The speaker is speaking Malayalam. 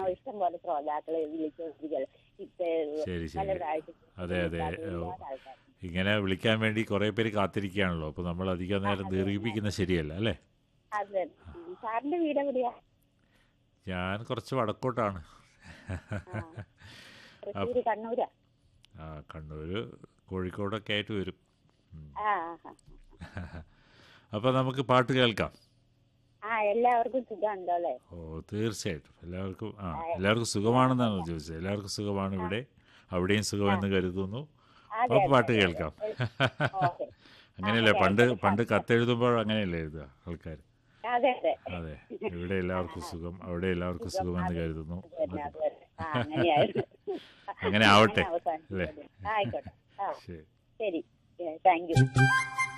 ഇഷ്ടം പോലെ ശ്രോതാക്കളെ വിളിച്ചോണ്ടിരിക്കുകയാണ് ഇപ്പൊ ശരി പല ശരി പ്രാവശ്യം അതെ അതെ ഒരുപാട് ആൾക്കാർ ഇങ്ങനെ വിളിക്കാൻ വേണ്ടി കുറേ പേര് കാത്തിരിക്കുകയാണല്ലോ അപ്പോൾ നമ്മൾ അധികം നേരം ദീർഘിപ്പിക്കുന്ന ശരിയല്ല അല്ലേ അതെ ഉം. സാറിന്റെ വീട് എവിടെയാ ഞാൻ കുറച്ച് വടക്കോട്ടാണ് തൃശ്ശൂര് കണ്ണൂരാ ആ കണ്ണൂർ കോഴിക്കോടൊക്കെ ആയിട്ട് വരും ഉം. ആ ആ, ആ. അപ്പോൾ നമുക്ക് പാട്ട് കേൾക്കാം ആ എല്ലാവർക്കും സുഖമുണ്ടോ അല്ലേ ഓ തീർച്ചയായിട്ടും എല്ലാവർക്കും ആ എല്ലാവർക്കും സുഖമാണെന്നാണ് ചോദിച്ചത് എല്ലാവർക്കും സുഖമാണ് ഇവിടെ അവിടെയും സുഖമെന്ന് കരുതുന്നു അതെ, അപ്പോൾ അതെ, പാട്ട് അതെ, കേൾക്കാം ഓക്കെ അങ്ങനെയല്ലേ പണ്ട് പണ്ട് കത്തെഴുതുമ്പോൾ അങ്ങനെയല്ലേ എഴുതുക ആൾക്കാർ അതെ അതെ അതെ ഇവിടെ എല്ലാവർക്കും സുഖം അവിടെ എല്ലാവർക്കും സുഖമെന്ന് കരുതുന്നു പിന്നെ അത് തന്നെ. ആ അങ്ങനെയായിരുന്നു അങ്ങനെ ആവട്ടെ അവസാനിപ്പിച്ചത്. അല്ലേ ആയിക്കോട്ടെ ആ ശരി ശരി താങ്ക് യു